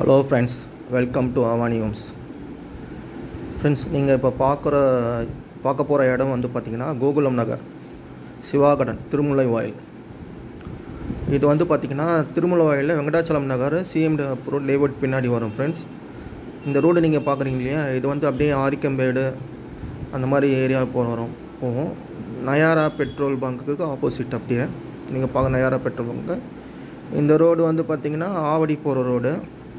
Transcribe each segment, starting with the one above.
hello friends welcome to Avani homes friends நீங்கள் இப்போ பார்க்குற பார்க்க போகிற இடம் வந்து பார்த்திங்கன்னா கோகுலம் நகர் சிவாகடன் திருமுல்லை வாயில் இது வந்து பார்த்திங்கன்னா திருமுல்லை வாயிலில் Venkatachalam Nagar CM road layout பின்னாடி வரும் ஃப்ரெண்ட்ஸ் இந்த ரோடு நீங்கள் பார்க்குறீங்க இல்லையா இது வந்து அப்படியே ஆரிக்கம்பேடு அந்த மாதிரி ஏரியாவில் போகிற வரும் போகும் நயாரா பெட்ரோல் பங்க்குக்கு ஆப்போசிட் அப்படியே நீங்கள் பார்க்க நயாரா பெட்ரோல் பங்க்கு இந்த ரோடு வந்து பார்த்திங்கன்னா ஆவடி போகிற ரோடு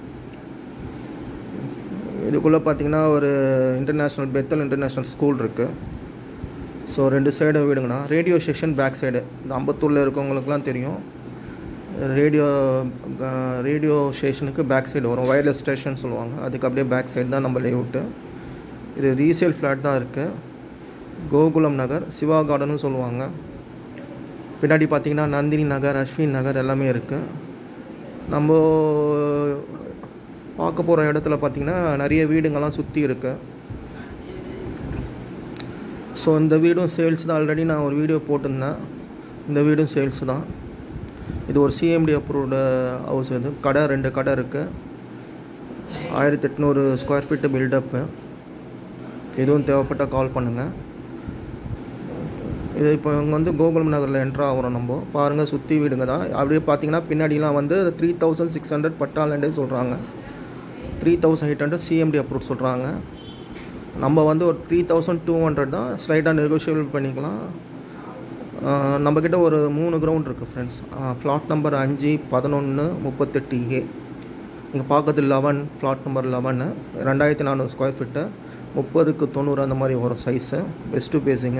இதுக்குள்ளே பார்த்தீங்கன்னா ஒரு இன்டர்நேஷ்னல் பெத்தல் இன்டர்நேஷ்னல் ஸ்கூல் இருக்குது ஸோ ரெண்டு சைடும் வீடுங்கண்ணா ரேடியோ ஸ்டேஷன் பேக் சைடு இந்த அம்பத்தூரில் இருக்கவங்களுக்குலாம் தெரியும் ரேடியோ ரேடியோ ஸ்டேஷனுக்கு பேக் சைடு வரும் வயர்லெஸ் ஸ்டேஷன் சொல்லுவாங்க அதுக்கு அப்படியே பேக் சைடு தான் நம்ம லேஅவுட்டு இது ரீசேல் ஃப்ளாட் தான் இருக்குது கோகுலம் நகர் சிவா கார்டனும் சொல்லுவாங்க பின்னாடி பார்த்தீங்கன்னா நந்தினி நகர் அஸ்வின் நகர் எல்லாமே இருக்குது நம்ம பார்க்க போகிற இடத்துல பார்த்திங்கன்னா நிறைய வீடுங்கள்லாம் சுற்றி இருக்கு ஸோ இந்த வீடும் சேல்ஸ் தான் ஆல்ரெடி நான் ஒரு வீடியோ போட்டிருந்தேன் இந்த வீடும் சேல்ஸ் தான் இது ஒரு சிஎம்டி அப்ரூவ்டு ஹவுஸ் இது கடை ரெண்டு கடை இருக்குது ஆயிரத்தி எட்நூறு ஸ்கொயர் ஃபீட்டு பில்டப்பு எதுவும் தேவைப்பட்டால் கால் பண்ணுங்கள் இது இப்போ இங்கே வந்து கோகுலம் நகரில் என்ட்ரு ஆகிறோம் நம்ம பாருங்கள் சுற்றி வீடுங்க தான் அப்படியே பார்த்தீங்கன்னா பின்னாடிலாம் வந்து த்ரீ தௌசண்ட் சிக்ஸ் ஹண்ட்ரட் பட்டாலண்டே சொல்கிறாங்க three thousand eight hundred CMD approve சொல்கிறாங்க நம்ம வந்து ஒரு த்ரீ தௌசண்ட் டூ ஹண்ட்ரட் தான் ஸ்லைட்டாக நெகோஷியபிள் பண்ணிக்கலாம் நம்மக்கிட்ட ஒரு மூணு கிரவுண்ட் இருக்குது ஃப்ரெண்ட்ஸ் ஃப்ளாட் நம்பர் அஞ்சு பதினொன்று முப்பத்தெட்டு ஏ இங்கே பார்க்கறது லெவன் ஃப்ளாட் நம்பர் லெவனு ரெண்டாயிரத்தி நானூறு ஸ்கொயர் ஃபீட்டு முப்பதுக்கு தொண்ணூறு அந்த மாதிரி வரும் சைஸு பெஸ்ட்டு பேஸிங்க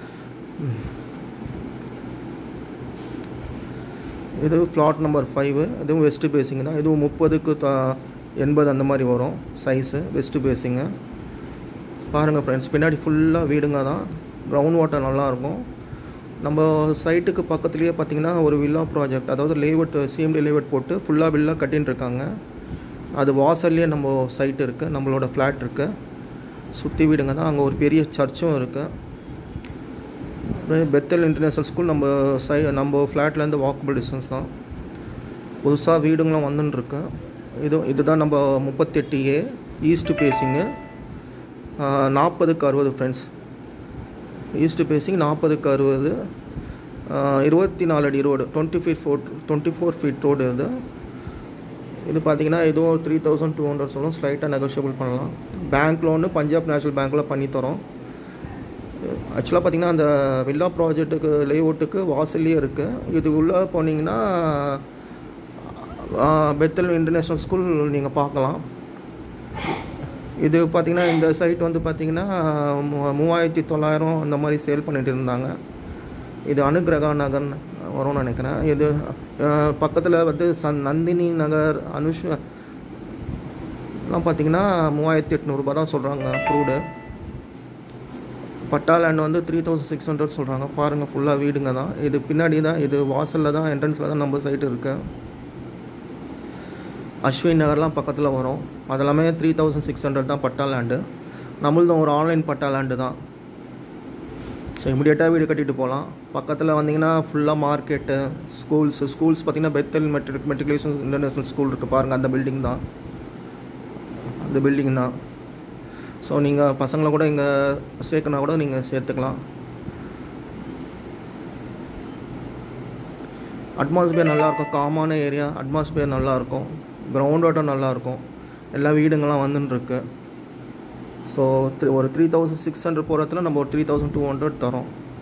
இது ஃப்ளாட் நம்பர் ஃபைவு இதுவும் வெஸ்ட்டு பேஸிங் தான் இதுவும் முப்பதுக்கு த எண்பது அந்த மாதிரி வரும் சைஸு வெஸ்ட்டு பேஸிங்கு பாருங்கள் ஃப்ரெண்ட்ஸ் பின்னாடி ஃபுல்லாக வீடுங்க தான் க்ரௌண்ட் வாட்டர் நல்லாயிருக்கும் நம்ம சைட்டுக்கு பக்கத்துலேயே பார்த்திங்கன்னா ஒரு வில்லா ப்ராஜெக்ட் அதாவது லேவட் சிஎம்டி லேவட் போட்டு ஃபுல்லாக வில்லா கட்டின்னு இருக்காங்க அது வாசல்லையே நம்ம சைட் இருக்குது நம்மளோட ஃப்ளாட் இருக்குது சுற்றி வீடுங்க தான் அங்கே ஒரு பெரிய சர்ச்சும் இருக்குது பெத்தல் இன்டர்நேஷ்னல் ஸ்கூல் நம்ம சை நம்ம ஃப்ளாட்லேருந்து வாக்கபிள் டிஸ்டன்ஸ் தான் புதுசாக வீடுங்களாம் வந்துன்னு இது இதுதான் நம்ம முப்பத்தெட்டு ஏ ஈஸ்ட்டு பேசிங்கு நாற்பதுக்கு அறுபது ஃப்ரெண்ட்ஸ் ஈஸ்ட்டு பேசிங் நாற்பதுக்கு அறுபது இருபத்தி நாலு அடி road twenty feet foot twenty four feet road இது இது பார்த்தீங்கன்னா இதுவும் த்ரீ தௌசண்ட் டூ ஹண்ட்ரட் சொல்லும் ஸ்லைட்டாக நெகோஷியபிள் பண்ணலாம் பேங்க் லோனு பஞ்சாப் நேஷ்னல் பேங்க்கில் பண்ணித்தரோம் ஆக்சுவலாக பார்த்திங்கன்னா அந்த வில்லா ப்ராஜெக்ட்டுக்கு லேஅவுட்டுக்கு வாசல்லே இருக்குது இது உள்ளே போனீங்கன்னா பெத்தல் இன்டர்நேஷ்னல் ஸ்கூல் நீங்கள் பார்க்கலாம் இது பார்த்திங்கன்னா இந்த சைட் வந்து பார்த்திங்கன்னா மூவாயிரத்தி தொள்ளாயிரம் அந்த மாதிரி சேல் பண்ணிட்டு இருந்தாங்க இது அனுகிரகா நகர் வரும்னு நினைக்கிறேன் இது பக்கத்தில் வந்து சன் நந்தினி நகர் அனுஷ் எல்லாம் பார்த்திங்கன்னா மூவாயிரத்தி எட்நூறுபா தான் சொல்கிறாங்க அப்ரூவ்டு பட்டா லேண்ட் வந்து த்ரீ தௌசண்ட் சிக்ஸ் ஹண்ட்ரட் சொல்கிறாங்க பாருங்கள் ஃபுல்லாக வீடுங்க தான் இது பின்னாடி தான் இது வாசலில் தான் என்ட்ரன்ஸில் தான் நம்ம சைட்டு இருக்குது அஸ்வின் நகர்லாம் பக்கத்தில் வரும் அதெல்லாமே த்ரீ தௌசண்ட் சிக்ஸ் ஹண்ட்ரட் தான் பட்டா லேண்டு நம்மளதும் ஒரு ஆன்லைன் பட்டா லேண்டு தான் ஸோ இமிடியேட்டாக வீடு கட்டிட்டு போகலாம் பக்கத்தில் வந்தீங்கன்னா ஃபுல்லாக மார்க்கெட்டு ஸ்கூல்ஸ் ஸ்கூல்ஸ் பார்த்திங்கன்னா Bethel matric matriculation international school இருக்குது பாருங்கள் அந்த பில்டிங் தான் அந்த பில்டிங் தான் ஸோ நீங்கள் பசங்களை கூட இங்கே சேர்க்கனா கூட நீங்கள் சேர்த்துக்கலாம் அட்மாஸ்பியர் நல்லாயிருக்கும் காமான ஏரியா அட்மாஸ்பியர் நல்லாயிருக்கும் கிரவுண்ட் வாட்டர் நல்லாயிருக்கும் எல்லா வீடுங்கள்லாம் வந்துட்டுருக்கு ஸோ த்ரீ ஒரு த்ரீ தௌசண்ட் சிக்ஸ் ஹண்ட்ரட் போகிறதுல நம்ம ஒரு த்ரீ தௌசண்ட் டூ ஹண்ட்ரட் தரோம்